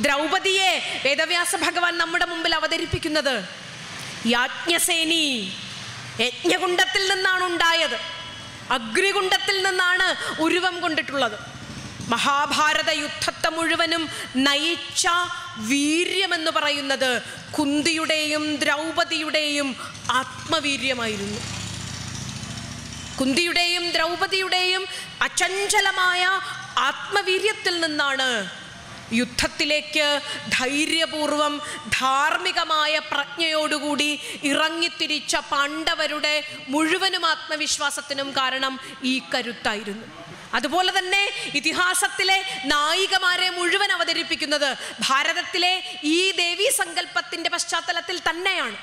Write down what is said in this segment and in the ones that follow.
ദ്രൗപദിയെ വേദവ്യാസ ഭഗവാൻ നമ്മുടെ മുമ്പിൽ അവതരിപ്പിക്കുന്നത് യാജ്ഞസേനി യജ്ഞകുണ്ടത്തിൽ നിന്നാണ് ഉണ്ടായത് അഗ്നികുണ്ടത്തിൽ നിന്നാണ് ഉരുവം കൊണ്ടിട്ടുള്ളത് മഹാഭാരത യുദ്ധത്തെ മുഴുവനും നയിച്ച വീര്യമെന്ന് പറയുന്നത് കുന്തിയുടെയും ദ്രൗപദിയുടെയും ആത്മവീര്യമായിരുന്നു കുന്തിയുടെയും ദ്രൗപദിയുടെയും അചഞ്ചലമായ ആത്മവീര്യത്തിൽ നിന്നാണ് യുദ്ധത്തിലേക്ക് ധൈര്യപൂർവം ധാർമ്മികമായ പ്രജ്ഞയോടുകൂടി ഇറങ്ങിത്തിരിച്ച പാണ്ഡവരുടെ മുഴുവനും ആത്മവിശ്വാസത്തിനും കാരണം ഈ കരുത്തായിരുന്നു അതുപോലെ തന്നെ ഇതിഹാസത്തിലെ നായികമാരെ മുഴുവൻ അവതരിപ്പിക്കുന്നത് ഭാരതത്തിലെ ഈ ദേവീ സങ്കല്പത്തിന്റെ പശ്ചാത്തലത്തിൽ തന്നെയാണ്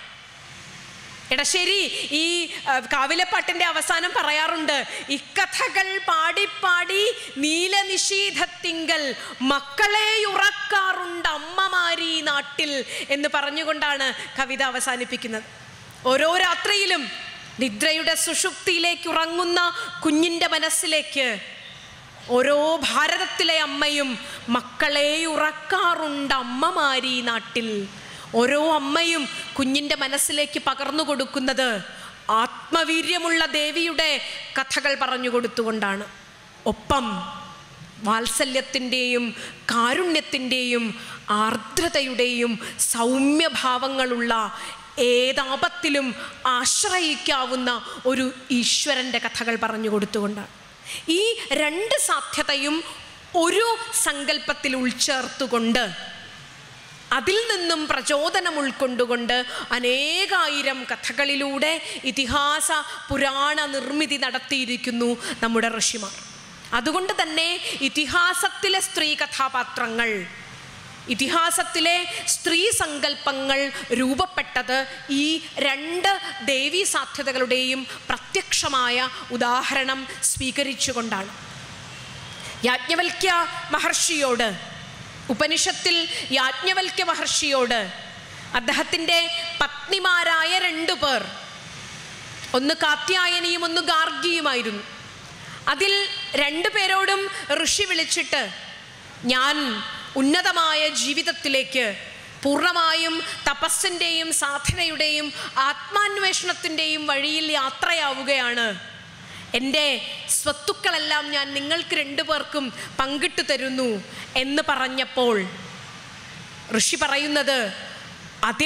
എടാ ശരി ഈ ആ, കാവിലപ്പാട്ടിന്റെ അവസാനം പറയാറുണ്ട് ഇക്കഥകൾ പാടിപ്പാടി നീലനിഷീധത്തിങ്കൽ മക്കളെ ഉറക്കാറുണ്ട് അമ്മമാരി നാട്ടിൽ എന്ന് പറഞ്ഞുകൊണ്ടാണ് കവിത അവസാനിപ്പിക്കുന്നത് ഓരോ രാത്രിയിലും നിദ്രയുടെ സുഷുപ്തിയിലേക്ക് ഉറങ്ങുന്ന കുഞ്ഞിൻ്റെ മനസ്സിലേക്ക് ഓരോ ഭാരതത്തിലെ അമ്മയും മക്കളെ ഉറക്കാറുണ്ട് അമ്മമാരി നാട്ടിൽ ഓരോ അമ്മയും കുഞ്ഞിൻ്റെ മനസ്സിലേക്ക് പകർന്നു കൊടുക്കുന്നത് ആത്മവീര്യമുള്ള ദേവിയുടെ കഥകൾ പറഞ്ഞു കൊടുത്തുകൊണ്ടാണ് ഒപ്പം വാത്സല്യത്തിൻ്റെയും കാരുണ്യത്തിൻ്റെയും ആർദ്രതയുടെയും സൗമ്യഭാവങ്ങളുള്ള ഏതാപത്തിലും ആശ്രയിക്കാവുന്ന ഒരു ഈശ്വരൻ്റെ കഥകൾ പറഞ്ഞു കൊടുത്തുകൊണ്ടാണ് ഈ രണ്ട് സാധ്യതയും ഒരു സങ്കല്പത്തിൽ ഉൾച്ചേർത്തുകൊണ്ട് അതിൽ നിന്നും പ്രചോദനം ഉൾക്കൊണ്ടുകൊണ്ട് അനേകായിരം കഥകളിലൂടെ ഇതിഹാസ പുരാണ നിർമ്മിതി നടത്തിയിരിക്കുന്നു നമ്മുടെ ഋഷിമാർ അതുകൊണ്ട് തന്നെ ഇതിഹാസത്തിലെ സ്ത്രീ കഥാപാത്രങ്ങൾ ഇതിഹാസത്തിലെ സ്ത്രീ സങ്കല്പങ്ങൾ രൂപപ്പെട്ടത് ഈ രണ്ട് ദേവീ സാധ്യതകളുടെയും പ്രത്യക്ഷമായ ഉദാഹരണം സ്വീകരിച്ചുകൊണ്ടാണ് യാജ്ഞവൽക്യ മഹർഷിയോട് ഉപനിഷത്തിൽ യാജ്ഞവൽക്യ മഹർഷിയോട് അദ്ദേഹത്തിൻ്റെ പത്നിമാരായ രണ്ടു പേർ ഒന്ന് കാത്യായനിയും ഒന്ന് ഗാർഗിയുമായിരുന്നു അതിൽ രണ്ടു പേരോടും ഋഷി വിളിച്ചിട്ട് ഞാൻ ഉന്നതമായ ജീവിതത്തിലേക്ക് പൂർണ്ണമായും തപസ്സിൻ്റെയും സാധനയുടെയും ആത്മാന്വേഷണത്തിൻ്റെയും വഴിയിൽ യാത്രയാവുകയാണ് എൻ്റെ സ്വത്തുക്കളെല്ലാം ഞാൻ നിങ്ങൾക്ക് രണ്ടു പേർക്കും പങ്കിട്ടു തരുന്നു എന്ന് പറഞ്ഞപ്പോൾ ഋഷി പറയുന്നത് അതിൽ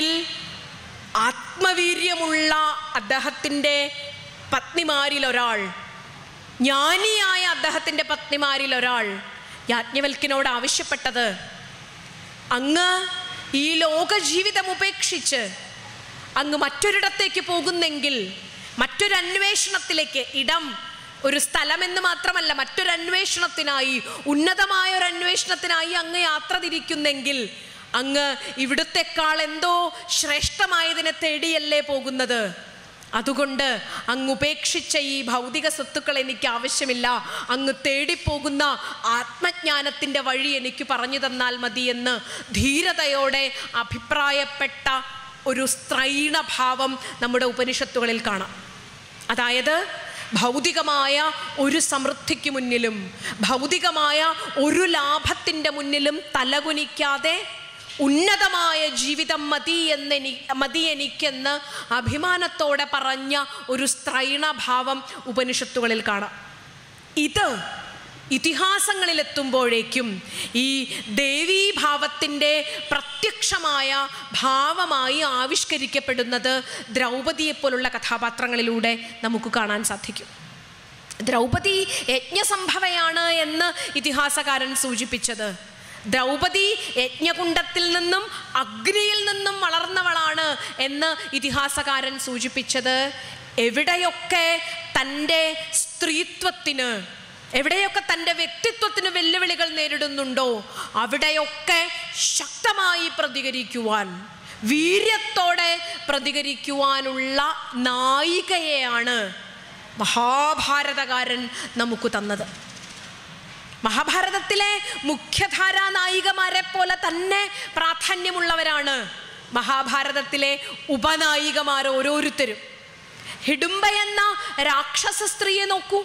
ആത്മവീര്യമുള്ള അദ്ദേഹത്തിൻ്റെ പത്നിമാരിൽ ഒരാൾ ജ്ഞാനിയായ അദ്ദേഹത്തിൻ്റെ പത്നിമാരിൽ ഒരാൾ യാജ്ഞവൽക്കിനോട് ആവശ്യപ്പെട്ടത് അങ്ങ് ഈ ലോക ജീവിതം ഉപേക്ഷിച്ച് അങ്ങ് മറ്റൊരിടത്തേക്ക് പോകുന്നെങ്കിൽ മറ്റൊരു അന്വേഷണത്തിലേക്ക് ഇടം ഒരു സ്ഥലമെന്ന് മാത്രമല്ല മറ്റൊരു അന്വേഷണത്തിനായി ഉന്നതമായ ഒരു അന്വേഷണത്തിനായി അങ്ങ് യാത്ര തിരിക്കുന്നെങ്കിൽ അങ്ങ് ഇവിടുത്തെക്കാൾ എന്തോ ശ്രേഷ്ഠമായതിനെ തേടിയല്ലേ പോകുന്നത് അതുകൊണ്ട് അങ്ങ് ഉപേക്ഷിച്ച ഈ ഭൗതിക സ്വത്തുക്കൾ എനിക്ക് ആവശ്യമില്ല അങ്ങ് തേടിപ്പോകുന്ന ആത്മജ്ഞാനത്തിൻ്റെ വഴി എനിക്ക് പറഞ്ഞു തന്നാൽ മതിയെന്ന് ധീരതയോടെ അഭിപ്രായപ്പെട്ട ഒരു സ്ത്രൈണഭാവം നമ്മുടെ ഉപനിഷത്തുകളിൽ കാണാം അതായത് ഭൗതികമായ ഒരു സമൃദ്ധിക്ക് മുന്നിലും ഭൗതികമായ ഒരു ലാഭത്തിൻ്റെ മുന്നിലും തലകുനിക്കാതെ ഉന്നതമായ ജീവിതം മതി എന്നെനി മതി എനിക്കെന്ന് അഭിമാനത്തോടെ പറഞ്ഞ ഒരു സ്ത്രൈണഭാവം ഉപനിഷത്തുകളിൽ കാണാം ഇത് ഇതിഹാസങ്ങളിലെത്തുമ്പോഴേക്കും ഈ ദേവീഭാവത്തിൻ്റെ പ്രത്യക്ഷമായ ഭാവമായി ആവിഷ്കരിക്കപ്പെടുന്നത് ദ്രൗപദിയെപ്പോലുള്ള കഥാപാത്രങ്ങളിലൂടെ നമുക്ക് കാണാൻ സാധിക്കും ദ്രൗപദി യജ്ഞസംഭവയാണ് എന്ന് ഇതിഹാസകാരൻ സൂചിപ്പിച്ചത് ദ്രൗപദി യജ്ഞകുണ്ടത്തിൽ നിന്നും അഗ്നിയിൽ നിന്നും വളർന്നവളാണ് എന്ന് ഇതിഹാസകാരൻ സൂചിപ്പിച്ചത് എവിടെയൊക്കെ തൻ്റെ സ്ത്രീത്വത്തിന് എവിടെയൊക്കെ തൻ്റെ വ്യക്തിത്വത്തിന് വെല്ലുവിളികൾ നേരിടുന്നുണ്ടോ അവിടെയൊക്കെ ശക്തമായി പ്രതികരിക്കുവാൻ വീര്യത്തോടെ പ്രതികരിക്കുവാനുള്ള നായികയെയാണ് മഹാഭാരതകാരൻ നമുക്ക് തന്നത് മഹാഭാരതത്തിലെ മുഖ്യധാരാ നായികമാരെ പോലെ തന്നെ പ്രാധാന്യമുള്ളവരാണ് മഹാഭാരതത്തിലെ ഉപനായികമാർ ഓരോരുത്തരും ഹിഡുംബ എന്ന രാക്ഷസ സ്ത്രീയെ നോക്കൂ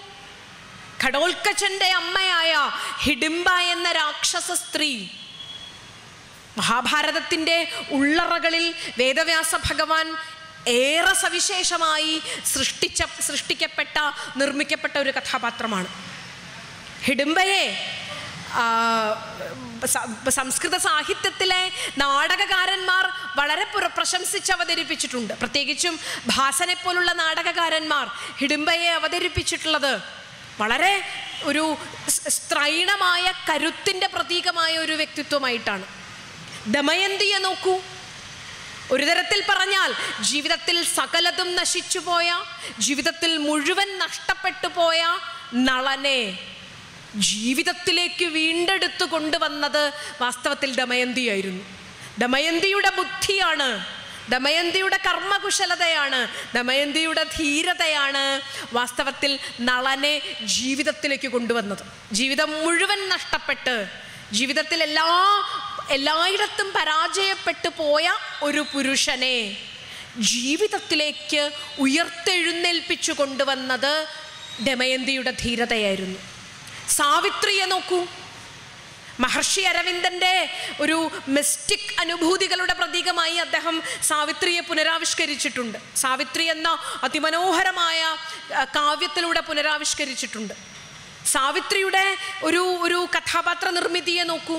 ഘടോൽക്കച്ചന്റെ അമ്മയായ ഹിഡിംബ എന്ന രാക്ഷസ സ്ത്രീ മഹാഭാരതത്തിൻ്റെ ഉള്ളറകളിൽ വേദവ്യാസ ഭഗവാൻ ഏറെ സവിശേഷമായി സൃഷ്ടിച്ച സൃഷ്ടിക്കപ്പെട്ട നിർമ്മിക്കപ്പെട്ട ഒരു കഥാപാത്രമാണ് ഹിഡിംബയെ ആ, സ- സംസ്കൃത സാഹിത്യത്തിലെ നാടകകാരന്മാർ വളരെ പുര- പ്രശംസിച്ച് അവതരിപ്പിച്ചിട്ടുണ്ട് പ്രത്യേകിച്ചും ഭാസനെ പോലുള്ള നാടകകാരന്മാർ ഹിഡിംബയെ അവതരിപ്പിച്ചിട്ടുള്ളത് വളരെ ഒരു സ്- സ്ത്രൈണമായ കരുത്തിൻ്റെ പ്രതീകമായ ഒരു വ്യക്തിത്വമായിട്ടാണ് ദമയന്തിയെ നോക്കൂ ഒരു തരത്തിൽ പറഞ്ഞാൽ ജീവിതത്തിൽ സകലതും നശിച്ചുപോയ ജീവിതത്തിൽ മുഴുവൻ നഷ്ടപ്പെട്ടു പോയ നളനെ ജീവിതത്തിലേക്ക് വീണ്ടെടുത്തു കൊണ്ടുവന്നത് വാസ്തവത്തിൽ ദമയന്തിയായിരുന്നു ദമയന്തിയുടെ ബുദ്ധിയാണ് ദമയന്തിയുടെ കർമ്മകുശലതയാണ് ദമയന്തിയുടെ ധീരതയാണ് വാസ്തവത്തിൽ നളനെ ജീവിതത്തിലേക്ക് കൊണ്ടുവന്നത് ജീവിതം മുഴുവൻ നഷ്ടപ്പെട്ട് ജീവിതത്തിൽ എല്ലാ എല്ലായിടത്തും പരാജയപ്പെട്ടു പോയ ഒരു പുരുഷനെ ജീവിതത്തിലേക്ക് ഉയർത്തെഴുന്നേൽപ്പിച്ചു കൊണ്ടുവന്നത് ദമയന്തിയുടെ ധീരതയായിരുന്നു സാവിത്രിയെ നോക്കൂ മഹർഷി അരവിന്ദന്റെ ഒരു മിസ്റ്റിക് അനുഭൂതികളുടെ പ്രതീകമായി അദ്ദേഹം സാവിത്രിയെ പുനരാവിഷ്കരിച്ചിട്ടുണ്ട് സാവിത്രി എന്ന അതിമനോഹരമായ ആ, കാവ്യത്തിലൂടെ പുനരാവിഷ്കരിച്ചിട്ടുണ്ട് സാവിത്രിയുടെ ഒരു ഒരു കഥാപാത്ര നിർമ്മിതിയെ നോക്കൂ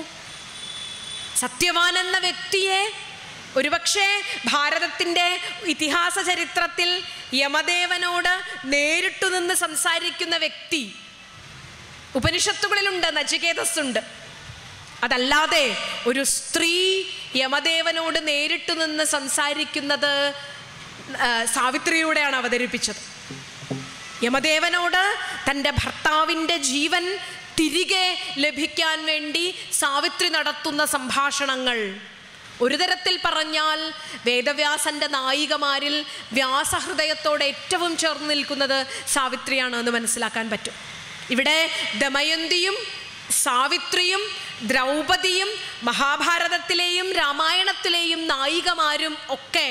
സത്യവാൻ എന്ന വ്യക്തിയെ ഒരുപക്ഷെ ഭാരതത്തിൻ്റെ ഇതിഹാസ ചരിത്രത്തിൽ യമദേവനോട് നേരിട്ടു നിന്ന് സംസാരിക്കുന്ന വ്യക്തി ഉപനിഷത്തുകളിലുണ്ട് നചികേതസ്സുണ്ട് അതല്ലാതെ ഒരു സ്ത്രീ യമദേവനോട് നേരിട്ടു നിന്ന് സംസാരിക്കുന്നത് ആ, സാവിത്രിയിലൂടെയാണ് അവതരിപ്പിച്ചത് യമദേവനോട് തൻ്റെ ഭർത്താവിൻ്റെ ജീവൻ തിരികെ ലഭിക്കാൻ വേണ്ടി സാവിത്രി നടത്തുന്ന സംഭാഷണങ്ങൾ ഒരു തരത്തിൽ പറഞ്ഞാൽ വേദവ്യാസന്റെ നായികമാരിൽ വ്യാസഹൃദയത്തോടെ ഏറ്റവും ചേർന്ന് നിൽക്കുന്നത് സാവിത്രിയാണ് എന്ന് മനസ്സിലാക്കാൻ പറ്റും ഇവിടെ ദമയന്തിയും സാവിത്രിയും ദ്രൗപദിയും മഹാഭാരതത്തിലെയും രാമായണത്തിലെയും നായികമാരും ഒക്കെ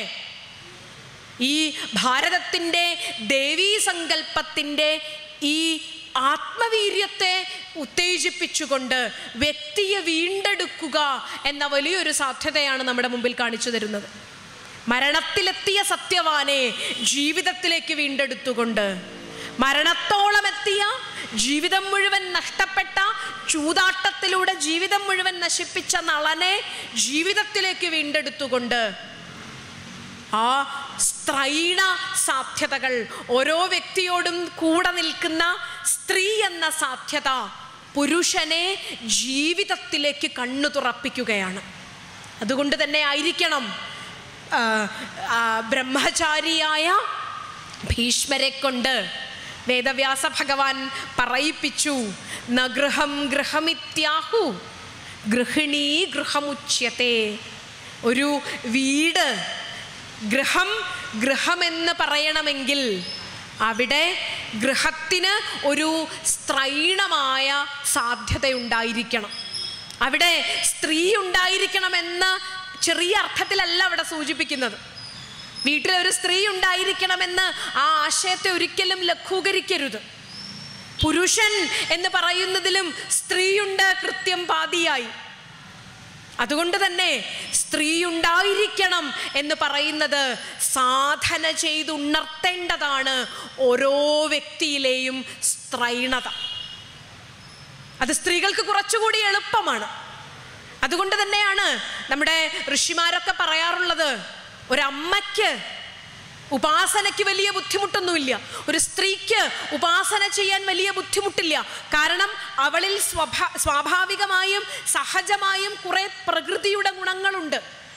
ഈ ഭാരതത്തിൻ്റെ ദേവീ സങ്കല്പത്തിൻ്റെ ഈ ആത്മവീര്യത്തെ ഉത്തേജിപ്പിച്ചുകൊണ്ട് വ്യക്തിയെ വീണ്ടെടുക്കുക എന്ന വലിയൊരു സാധ്യതയാണ് നമ്മുടെ മുമ്പിൽ കാണിച്ചു തരുന്നത് മരണത്തിലെത്തിയ സത്യവാനെ ജീവിതത്തിലേക്ക് വീണ്ടെടുത്തുകൊണ്ട് മരണത്തോളം എത്തിയ ജീവിതം മുഴുവൻ നഷ്ടപ്പെട്ട ചൂതാട്ടത്തിലൂടെ ജീവിതം മുഴുവൻ നശിപ്പിച്ച നളനെ ജീവിതത്തിലേക്ക് വീണ്ടെടുത്തുകൊണ്ട് ആ സ്ത്രൈണ സാധ്യതകൾ ഓരോ വ്യക്തിയോടും കൂടെ നിൽക്കുന്ന സ്ത്രീ എന്ന സാധ്യത പുരുഷനെ ജീവിതത്തിലേക്ക് കണ്ണു തുറപ്പിക്കുകയാണ് അതുകൊണ്ട് തന്നെ ആയിരിക്കണം ആ, ആ, ബ്രഹ്മചാരിയായ ഭീഷ്മരെ കൊണ്ട് വേദവ്യാസ ഭഗവാൻ പറയിപ്പിച്ചു ന ഗൃഹം ഗൃഹമിത്യാഹു ഗൃഹിണീ ഗൃഹമുച്യത്തെ ഒരു വീട് ഗൃഹം ഗൃഹമെന്ന് പറയണമെങ്കിൽ അവിടെ ഗൃഹത്തിന് ഒരു സ്ത്രൈണമായ സാധ്യതയുണ്ടായിരിക്കണം അവിടെ സ്ത്രീ ഉണ്ടായിരിക്കണമെന്ന ചെറിയ അർത്ഥത്തിലല്ല അവിടെ സൂചിപ്പിക്കുന്നത് വീട്ടിൽ ഒരു സ്ത്രീ ഉണ്ടായിരിക്കണമെന്ന് ആ ആശയത്തെ ഒരിക്കലും ലഘൂകരിക്കരുത് പുരുഷൻ എന്ന് പറയുന്നതിലും സ്ത്രീയുണ്ട് കൃത്യം പാതിയായി അതുകൊണ്ട് തന്നെ സ്ത്രീ ഉണ്ടായിരിക്കണം എന്ന് പറയുന്നത് സാധന ചെയ്തുണർത്തേണ്ടതാണ് ഓരോ വ്യക്തിയിലെയും സ്ത്രൈണത അത് സ്ത്രീകൾക്ക് കുറച്ചുകൂടി എളുപ്പമാണ് അതുകൊണ്ട് തന്നെയാണ് നമ്മുടെ ഋഷിമാരൊക്കെ പറയാറുള്ളത് ഒരമ്മയ്ക്ക് ഉപാസനയ്ക്ക് വലിയ ബുദ്ധിമുട്ടൊന്നുമില്ല ഒരു സ്ത്രീക്ക് ഉപാസന ചെയ്യാൻ വലിയ ബുദ്ധിമുട്ടില്ല കാരണം അവളിൽ സ്വഭാ സ്വാഭാവികമായും സഹജമായും കുറെ പ്രകൃതിയുടെ ഗുണങ്ങളുണ്ട്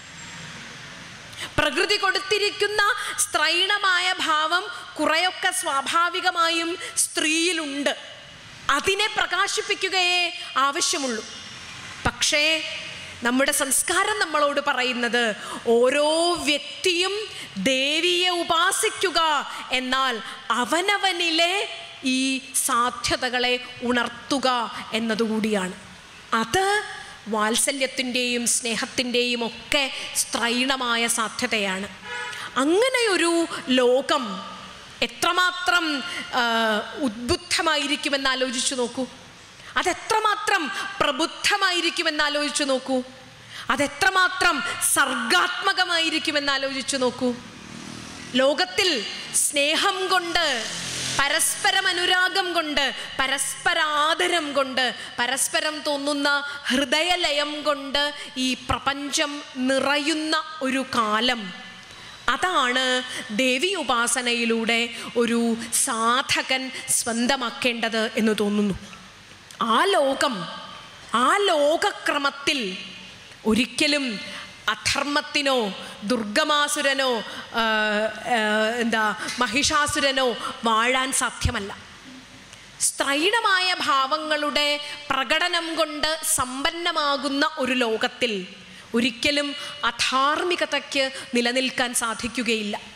പ്രകൃതി കൊടുത്തിരിക്കുന്ന സ്ത്രൈണമായ ഭാവം കുറെയൊക്കെ സ്വാഭാവികമായും സ്ത്രീയിലുണ്ട് അതിനെ പ്രകാശിപ്പിക്കുകയേ ആവശ്യമുള്ളൂ പക്ഷേ നമ്മുടെ സംസ്കാരം നമ്മളോട് പറയുന്നത് ഓരോ വ്യക്തിയും ദേവിയെ ഉപാസിക്കുക എന്നാൽ അവനവനിലെ ഈ സാധ്യതകളെ ഉണർത്തുക എന്നതുകൂടിയാണ് അത് വാത്സല്യത്തിൻ്റെയും സ്നേഹത്തിൻ്റെയും ഒക്കെ സ്ത്രൈണമായ സാധ്യതയാണ് അങ്ങനെയൊരു ലോകം എത്രമാത്രം ആ, ഉദ്ബുദ്ധമായിരിക്കുമെന്ന് ആലോചിച്ചു നോക്കൂ അതെത്രമാത്രം പ്രബുദ്ധമായിരിക്കുമെന്ന് ആലോചിച്ചു നോക്കൂ അതെത്രമാത്രം സർഗാത്മകമായിരിക്കുമെന്ന് ആലോചിച്ചു നോക്കൂ ലോകത്തിൽ സ്നേഹം കൊണ്ട് പരസ്പരം അനുരാഗം കൊണ്ട് പരസ്പരാദരം കൊണ്ട് പരസ്പരം തോന്നുന്ന ഹൃദയലയം കൊണ്ട് ഈ പ്രപഞ്ചം നിറയുന്ന ഒരു കാലം അതാണ് ദേവി ഉപാസനയിലൂടെ ഒരു സാധകൻ സ്വന്തമാക്കേണ്ടത് എന്ന് തോന്നുന്നു ആ ലോകം ആ ലോകക്രമത്തിൽ ഒരിക്കലും അധർമ്മത്തിനോ ദുർഗമാസുരനോ ആ, ആ, എന്താ മഹിഷാസുരനോ വാഴാൻ സാധ്യമല്ല സ്ത്രൈണമായ ഭാവങ്ങളുടെ പ്രകടനം കൊണ്ട് സമ്പന്നമാകുന്ന ഒരു ലോകത്തിൽ ഒരിക്കലും അധാർമികതയ്ക്ക് നിലനിൽക്കാൻ സാധിക്കുകയില്ല